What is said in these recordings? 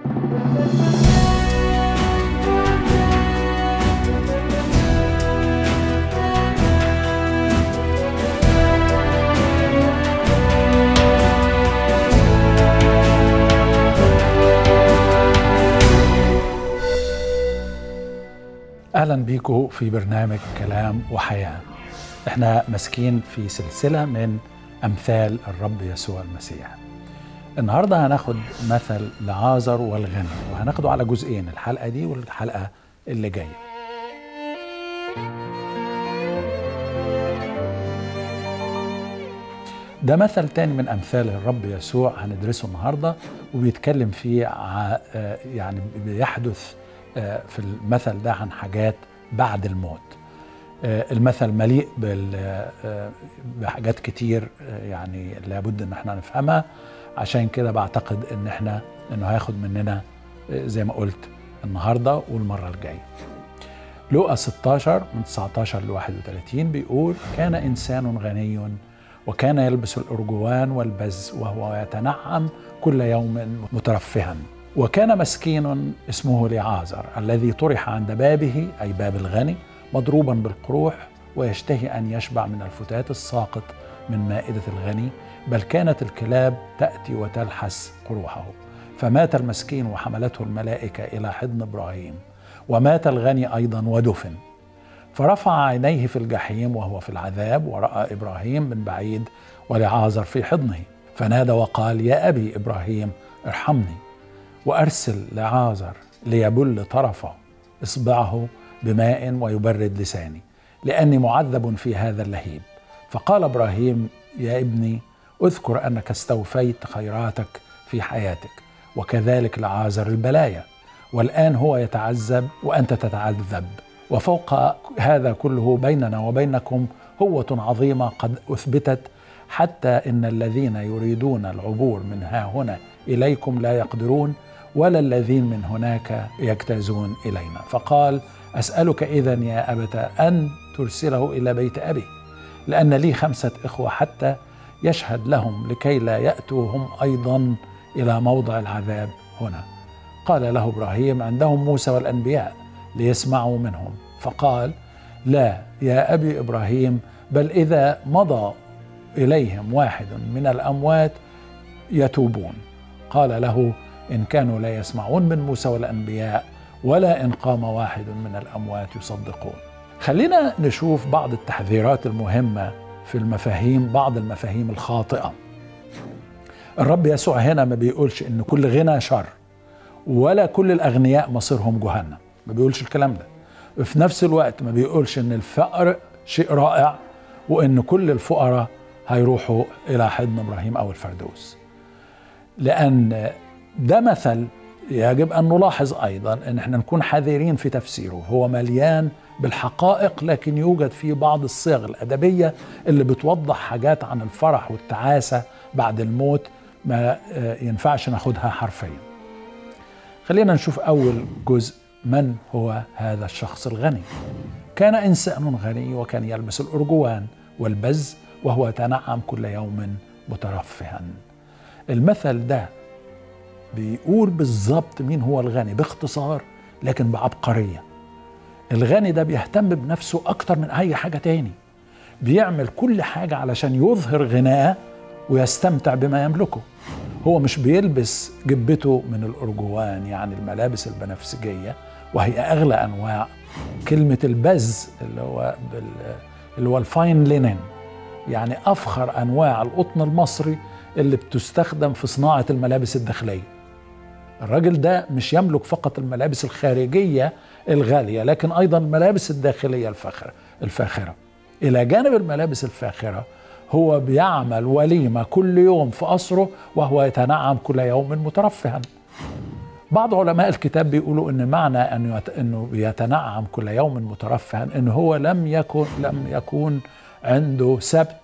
اهلا بيكم في برنامج كلام وحياه احنا ماسكين في سلسله من امثال الرب يسوع المسيح النهارده هناخد مثل لعازر والغني وهناخده على جزئين الحلقه دي والحلقه اللي جايه ده مثل تاني من امثال الرب يسوع هندرسه النهارده وبيتكلم فيه ع- آه يعني بيحدث آه في المثل ده عن حاجات بعد الموت آه المثل مليء بال- آه بحاجات كتير آه يعني لابد ان احنا نفهمها عشان كده بعتقد ان احنا انه هياخد مننا آه زي ما قلت النهارده والمره الجايه لوقا 16 من 19 ل 31 بيقول كان انسان غني وكان يلبس الارجوان والبز وهو يتنعم كل يوم مترفها وكان مسكين اسمه لعازر الذي طرح عند بابه اي باب الغني مضروبا بالقروح ويشتهي ان يشبع من الفتات الساقط من مائده الغني بل كانت الكلاب تاتي وتلحس قروحه فمات المسكين وحملته الملائكه الى حضن ابراهيم ومات الغني ايضا ودفن فرفع عينيه في الجحيم وهو في العذاب وراى ابراهيم من بعيد ولعازر في حضنه فنادى وقال يا ابي ابراهيم ارحمني وارسل لعازر ليبل طرف اصبعه بماء ويبرد لساني لاني معذب في هذا اللهيب فقال ابراهيم يا ابني اذكر انك استوفيت خيراتك في حياتك وكذلك لعازر البلايا والان هو يتعذب وانت تتعذب وفوق هذا كله بيننا وبينكم هوة عظيمة قد أثبتت حتى إن الذين يريدون العبور من ها هنا إليكم لا يقدرون ولا الذين من هناك يجتازون إلينا فقال أسألك إذا يا أبت أن ترسله إلى بيت أبي لأن لي خمسة إخوة حتى يشهد لهم لكي لا يأتوا هم أيضا إلى موضع العذاب هنا قال له إبراهيم عندهم موسى والأنبياء ليسمعوا منهم فقال لا يا ابي ابراهيم بل اذا مضى اليهم واحد من الاموات يتوبون قال له ان كانوا لا يسمعون من موسى والانبياء ولا ان قام واحد من الاموات يصدقون خلينا نشوف بعض التحذيرات المهمه في المفاهيم بعض المفاهيم الخاطئه الرب يسوع هنا ما بيقولش ان كل غنى شر ولا كل الاغنياء مصيرهم جهنم ما بيقولش الكلام ده في نفس الوقت ما بيقولش ان الفقر شيء رائع وان كل الفقراء هيروحوا الى حضن ابراهيم او الفردوس لان ده مثل يجب ان نلاحظ ايضا ان احنا نكون حذرين في تفسيره هو مليان بالحقائق لكن يوجد فيه بعض الصيغ الادبيه اللي بتوضح حاجات عن الفرح والتعاسه بعد الموت ما ينفعش ناخدها حرفيا خلينا نشوف اول جزء من هو هذا الشخص الغني كان انسان غني وكان يلبس الارجوان والبز وهو يتنعم كل يوم مترفها المثل ده بيقول بالظبط مين هو الغني باختصار لكن بعبقريه الغني ده بيهتم بنفسه اكتر من اي حاجه تاني بيعمل كل حاجه علشان يظهر غناه ويستمتع بما يملكه هو مش بيلبس جبته من الأرجوان يعني الملابس البنفسجية وهي أغلى أنواع كلمة البز اللي هو بال اللي هو الفاين لينين يعني أفخر أنواع القطن المصري اللي بتستخدم في صناعة الملابس الداخلية الراجل ده مش يملك فقط الملابس الخارجية الغالية لكن أيضا الملابس الداخلية الفاخرة الفاخرة إلى جانب الملابس الفاخرة هو بيعمل وليمة كل يوم في قصره وهو يتنعم كل يوم مترفها بعض علماء الكتاب بيقولوا ان معنى انه يت... انه يتنعم كل يوم مترفها ان هو لم يكن لم يكون عنده سبت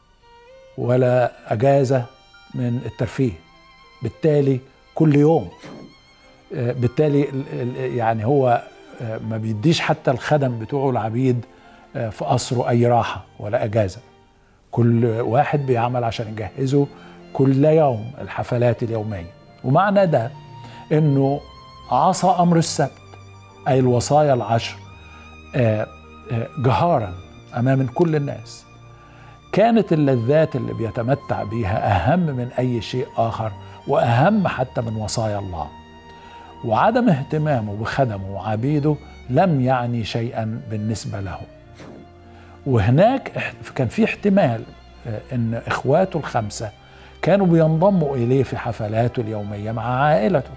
ولا اجازه من الترفيه بالتالي كل يوم بالتالي يعني هو ما بيديش حتى الخدم بتوعه العبيد في قصره اي راحه ولا اجازه كل واحد بيعمل عشان يجهزه كل يوم الحفلات اليوميه ومعنى ده انه عصى امر السبت اي الوصايا العشر آه، آه، جهارا امام كل الناس كانت اللذات اللي بيتمتع بيها اهم من اي شيء اخر واهم حتى من وصايا الله وعدم اهتمامه بخدمه وعبيده لم يعني شيئا بالنسبه له وهناك كان في احتمال آه، ان اخواته الخمسه كانوا بينضموا اليه في حفلاته اليوميه مع عائلته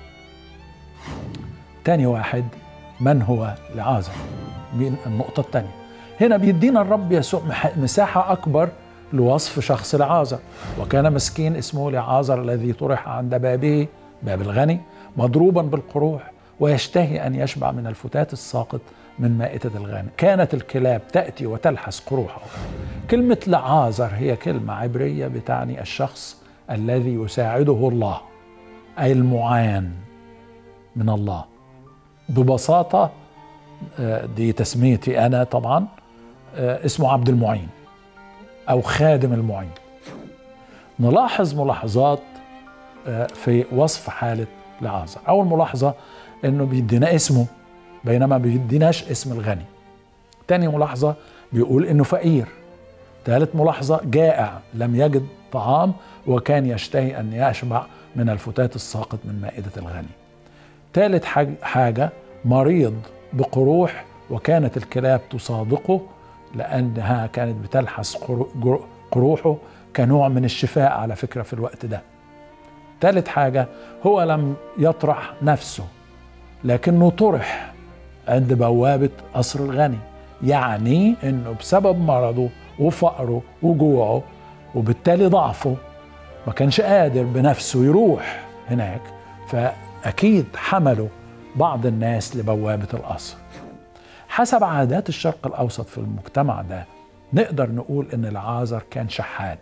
تاني واحد من هو لعازر من النقطه الثانيه هنا بيدينا الرب يسوع مساحه اكبر لوصف شخص لعازر وكان مسكين اسمه لعازر الذي طرح عند بابه باب الغني مضروبا بالقروح ويشتهي ان يشبع من الفتات الساقط من مائدة الغنم كانت الكلاب تأتي وتلحس قروحه كلمة لعازر هي كلمة عبرية بتعني الشخص الذي يساعده الله أي المعان من الله ببساطة آه، دي تسميتي أنا طبعا آه، اسمه عبد المعين أو خادم المعين نلاحظ ملاحظات آه، في وصف حالة لعازر أول ملاحظة أنه بيدينا اسمه بينما بيديناش اسم الغني تاني ملاحظة بيقول انه فقير ثالث ملاحظة جائع لم يجد طعام وكان يشتهي ان يشبع من الفتات الساقط من مائدة الغني ثالث حاجة مريض بقروح وكانت الكلاب تصادقه لأنها كانت بتلحس قروحه كنوع من الشفاء على فكرة في الوقت ده ثالث حاجة هو لم يطرح نفسه لكنه طرح عند بوابة قصر الغني يعني انه بسبب مرضه وفقره وجوعه وبالتالي ضعفه ما كانش قادر بنفسه يروح هناك فأكيد حملوا بعض الناس لبوابة القصر حسب عادات الشرق الأوسط في المجتمع ده نقدر نقول إن العازر كان شحات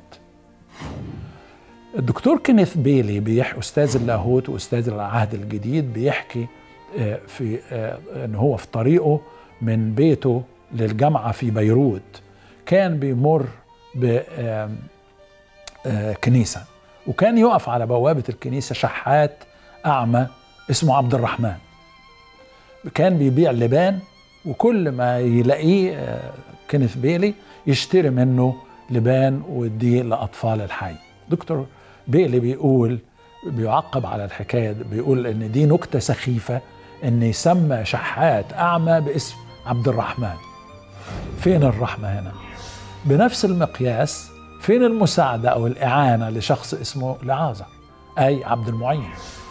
الدكتور كينيث بيلي بيح أستاذ اللاهوت وأستاذ العهد الجديد بيحكي آه، في آه، ان هو في طريقه من بيته للجامعه في بيروت كان بيمر بكنيسه آه، وكان يقف على بوابه الكنيسه شحات اعمى اسمه عبد الرحمن كان بيبيع لبان وكل ما يلاقيه كينيث بيلي يشتري منه لبان ويديه لاطفال الحي دكتور بيلي بيقول بيعقب على الحكايه بيقول ان دي نكته سخيفه ان يسمى شحات اعمى باسم عبد الرحمن فين الرحمه هنا بنفس المقياس فين المساعده او الاعانه لشخص اسمه لعازر اي عبد المعين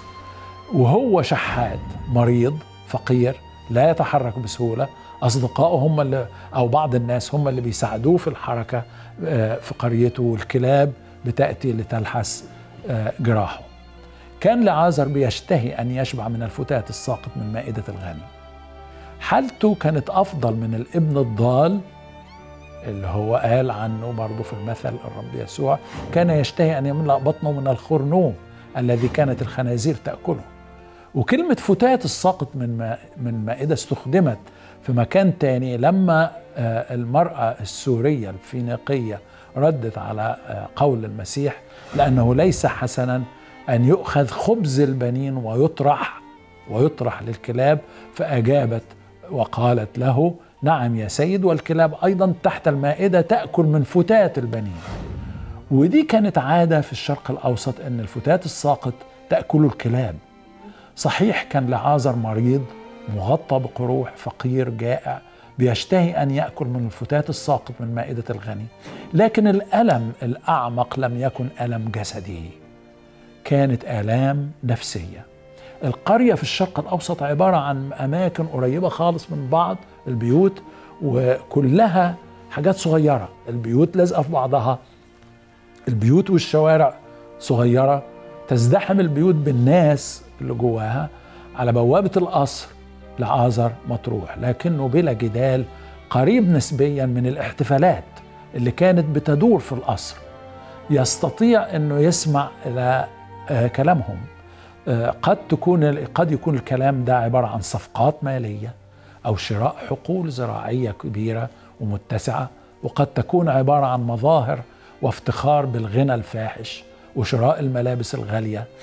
وهو شحات مريض فقير لا يتحرك بسهوله اصدقائه هم اللي او بعض الناس هم اللي بيساعدوه في الحركه آه، في قريته والكلاب بتاتي لتلحس آه، جراحه كان لعازر بيشتهي أن يشبع من الفتات الساقط من مائدة الغني حالته كانت أفضل من الابن الضال اللي هو قال عنه برضه في المثل الرب يسوع كان يشتهي أن يملأ بطنه من الخرنوم الذي كانت الخنازير تأكله وكلمة فتات الساقط من ما من مائدة استخدمت في مكان تاني لما آه، المرأة السورية الفينيقية ردت على آه، قول المسيح لأنه ليس حسنا أن يؤخذ خبز البنين ويطرح ويطرح للكلاب فأجابت وقالت له نعم يا سيد والكلاب أيضا تحت المائدة تأكل من فتات البنين ودي كانت عادة في الشرق الأوسط أن الفتات الساقط تأكل الكلاب صحيح كان لعازر مريض مغطى بقروح فقير جائع بيشتهي أن يأكل من الفتات الساقط من مائدة الغني لكن الألم الأعمق لم يكن ألم جسدي كانت آلام نفسية القرية في الشرق الأوسط عبارة عن أماكن قريبة خالص من بعض البيوت وكلها حاجات صغيرة البيوت لازقة في بعضها البيوت والشوارع صغيرة تزدحم البيوت بالناس اللي جواها على بوابة القصر لعازر مطروح لكنه بلا جدال قريب نسبيا من الاحتفالات اللي كانت بتدور في القصر يستطيع انه يسمع الى آه، كلامهم آه، قد تكون قد يكون الكلام ده عباره عن صفقات ماليه او شراء حقول زراعيه كبيره ومتسعه وقد تكون عباره عن مظاهر وافتخار بالغنى الفاحش وشراء الملابس الغاليه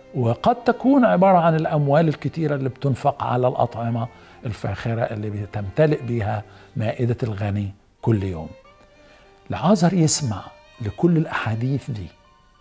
وقد تكون عبارة عن الأموال الكتيرة اللي بتنفق على الأطعمة الفاخرة اللي بتمتلئ بها مائدة الغني كل يوم لعازر يسمع لكل الأحاديث دي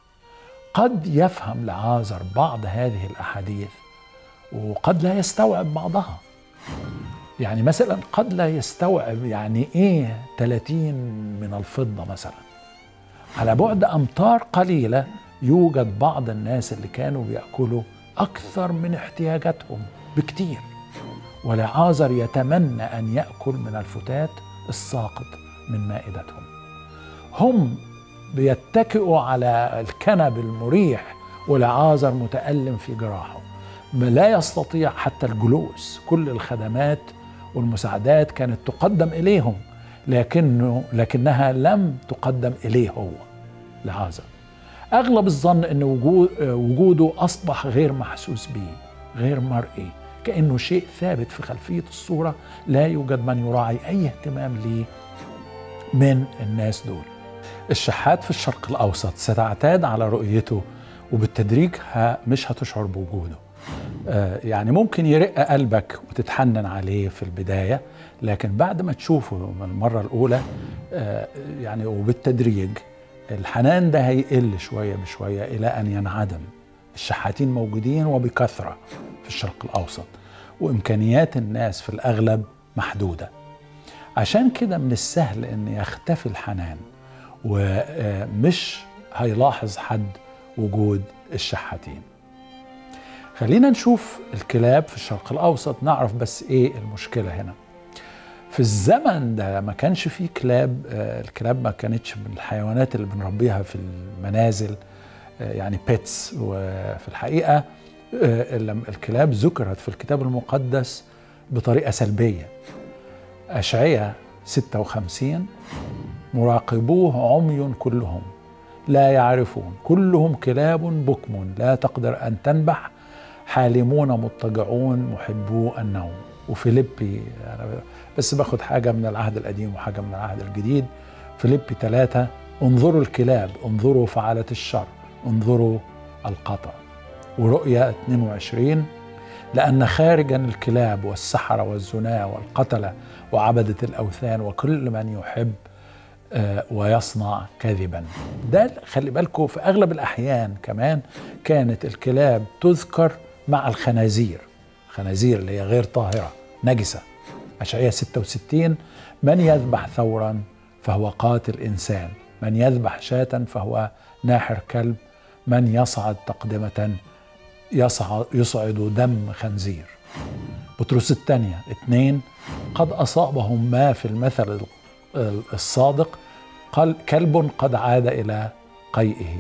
قد يفهم لعازر بعض هذه الأحاديث وقد لا يستوعب بعضها يعني مثلا قد لا يستوعب يعني ايه 30 من الفضة مثلا على بعد أمتار قليلة يوجد بعض الناس اللي كانوا بيأكلوا أكثر من احتياجاتهم بكتير ولعازر يتمنى أن يأكل من الفتات الساقط من مائدتهم هم بيتكئوا على الكنب المريح ولعازر متألم في جراحه لا يستطيع حتى الجلوس كل الخدمات والمساعدات كانت تقدم إليهم لكنه لكنها لم تقدم إليه هو لعازر أغلب الظن أن وجود وجوده أصبح غير محسوس به غير مرئي كأنه شيء ثابت في خلفية الصورة لا يوجد من يراعي أي اهتمام ليه من الناس دول الشحات في الشرق الأوسط ستعتاد على رؤيته وبالتدريج مش هتشعر بوجوده آه يعني ممكن يرق قلبك وتتحنن عليه في البداية لكن بعد ما تشوفه من المرة الأولى آه يعني وبالتدريج الحنان ده هيقل شوية بشوية إلى أن ينعدم الشحاتين موجودين وبكثرة في الشرق الأوسط وإمكانيات الناس في الأغلب محدودة عشان كده من السهل أن يختفي الحنان ومش هيلاحظ حد وجود الشحاتين خلينا نشوف الكلاب في الشرق الأوسط نعرف بس إيه المشكلة هنا في الزمن ده ما كانش فيه كلاب الكلاب ما كانتش من الحيوانات اللي بنربيها في المنازل يعني بيتس وفي الحقيقة الكلاب ذكرت في الكتاب المقدس بطريقة سلبية أشعية 56 مراقبوه عمي كلهم لا يعرفون كلهم كلاب بكم لا تقدر أن تنبح حالمون مضطجعون محبو النوم وفيليبي أنا بس باخد حاجة من العهد القديم وحاجة من العهد الجديد فيليبي ثلاثة انظروا الكلاب انظروا فعالة الشر انظروا القطع ورؤيا 22 لأن خارجا الكلاب والسحرة والزنا والقتلة وعبدة الأوثان وكل من يحب ويصنع كذبا ده خلي بالكم في أغلب الأحيان كمان كانت الكلاب تذكر مع الخنازير خنازير اللي هي غير طاهرة نجسة أشعية 66 من يذبح ثورا فهو قاتل إنسان من يذبح شاة فهو ناحر كلب من يصعد تقدمة يصعد, يصعد دم خنزير بطرس الثانية اثنين قد أصابهم ما في المثل الصادق قال كلب قد عاد إلى قيئه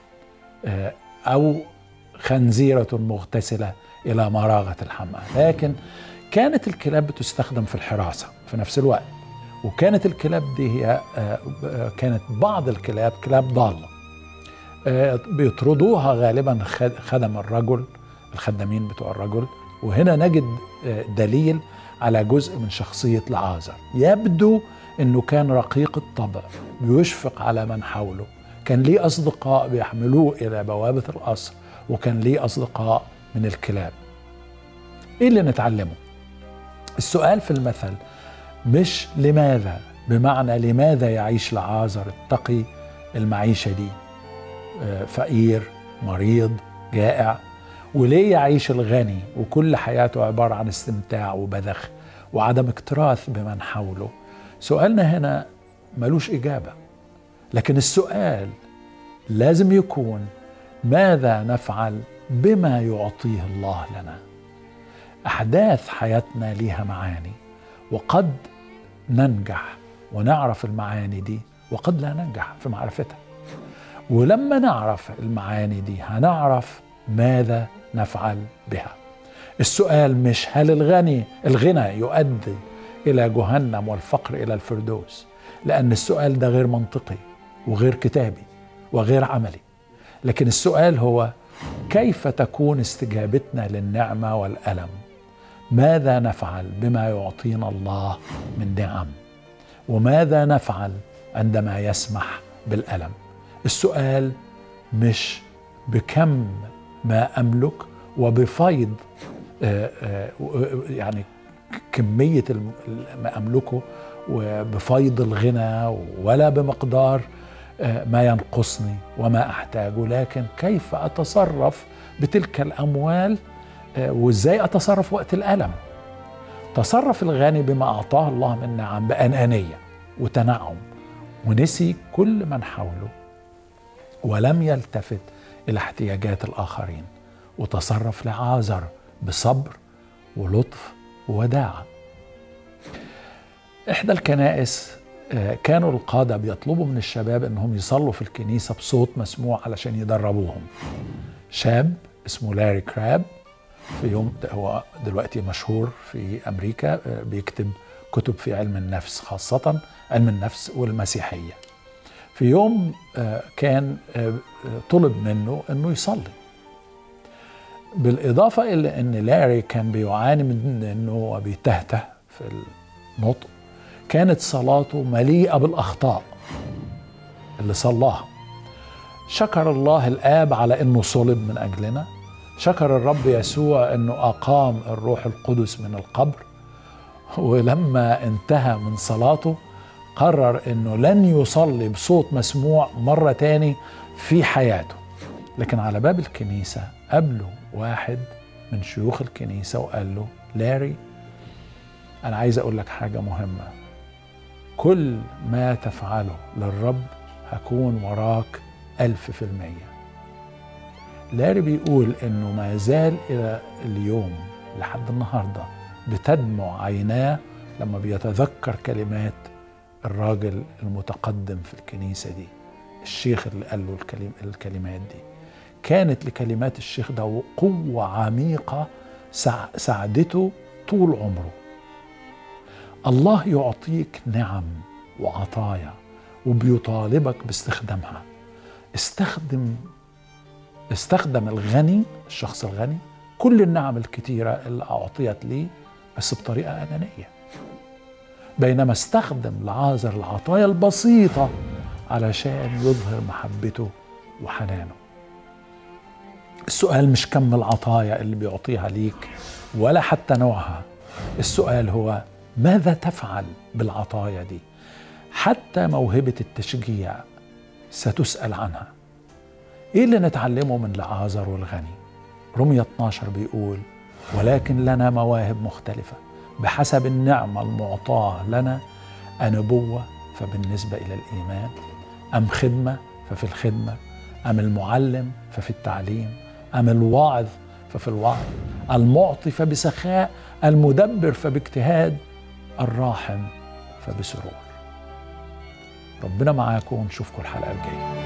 أو خنزيرة مغتسلة إلى مراغة الحمام لكن كانت الكلاب بتستخدم في الحراسة في نفس الوقت وكانت الكلاب دي هي كانت بعض الكلاب كلاب ضالة بيطردوها غالبا خدم الرجل الخدامين بتوع الرجل وهنا نجد دليل على جزء من شخصية لعازر يبدو انه كان رقيق الطبع بيشفق على من حوله كان ليه اصدقاء بيحملوه الى بوابة القصر وكان ليه اصدقاء من الكلاب ايه اللي نتعلمه السؤال في المثل مش لماذا بمعنى لماذا يعيش لعازر التقي المعيشة دي فقير مريض جائع وليه يعيش الغني وكل حياته عبارة عن استمتاع وبذخ وعدم اكتراث بمن حوله سؤالنا هنا ملوش إجابة لكن السؤال لازم يكون ماذا نفعل بما يعطيه الله لنا أحداث حياتنا ليها معاني وقد ننجح ونعرف المعاني دي وقد لا ننجح في معرفتها ولما نعرف المعاني دي هنعرف ماذا نفعل بها السؤال مش هل الغني الغنى يؤدي الى جهنم والفقر الى الفردوس لان السؤال ده غير منطقي وغير كتابي وغير عملي لكن السؤال هو كيف تكون استجابتنا للنعمه والالم ماذا نفعل بما يعطينا الله من نعم وماذا نفعل عندما يسمح بالالم السؤال مش بكم ما املك وبفيض آه، آه، يعني كميه ما املكه وبفيض الغنى ولا بمقدار آه، ما ينقصني وما احتاجه لكن كيف اتصرف بتلك الاموال وازاي اتصرف وقت الالم تصرف الغني بما اعطاه الله من نعم بانانيه وتنعم ونسي كل من حوله ولم يلتفت الى احتياجات الاخرين وتصرف لعازر بصبر ولطف ووداعه احدى الكنائس آه، كانوا القاده بيطلبوا من الشباب انهم يصلوا في الكنيسه بصوت مسموع علشان يدربوهم شاب اسمه لاري كراب في يوم هو دلوقتي مشهور في امريكا آه، بيكتب كتب في علم النفس خاصه علم النفس والمسيحيه في يوم آه، كان آه، طلب منه انه يصلي بالاضافه الى ان لاري كان بيعاني من انه بيتهته في النطق كانت صلاته مليئه بالاخطاء اللي صلاها شكر الله الاب على انه صلب من اجلنا شكر الرب يسوع انه اقام الروح القدس من القبر ولما انتهى من صلاته قرر انه لن يصلي بصوت مسموع مرة تاني في حياته لكن على باب الكنيسة قابله واحد من شيوخ الكنيسة وقال له لاري أنا عايز أقول لك حاجة مهمة كل ما تفعله للرب هكون وراك ألف في المية لاري بيقول إنه ما زال إلى اليوم لحد النهاردة بتدمع عيناه لما بيتذكر كلمات الراجل المتقدم في الكنيسة دي الشيخ اللي قال له الكلم الكلمات دي كانت لكلمات الشيخ ده قوة عميقة ساعدته طول عمره الله يعطيك نعم وعطايا وبيطالبك باستخدامها استخدم استخدم الغني الشخص الغني كل النعم الكتيرة اللي أعطيت ليه بس بطريقة أنانية بينما استخدم لعازر العطايا البسيطة علشان يظهر محبته وحنانه السؤال مش كم العطايا اللي بيعطيها ليك ولا حتى نوعها السؤال هو ماذا تفعل بالعطايا دي حتى موهبة التشجيع ستسأل عنها ايه اللي نتعلمه من لعازر والغني رمية 12 بيقول ولكن لنا مواهب مختلفة بحسب النعمة المعطاة لنا أنبوة فبالنسبة إلى الإيمان أم خدمة ففي الخدمة أم المعلم ففي التعليم أم الواعظ ففي الوعظ المعطي فبسخاء المدبر فباجتهاد الراحم فبسرور ربنا معاكم ونشوفكم الحلقة الجاية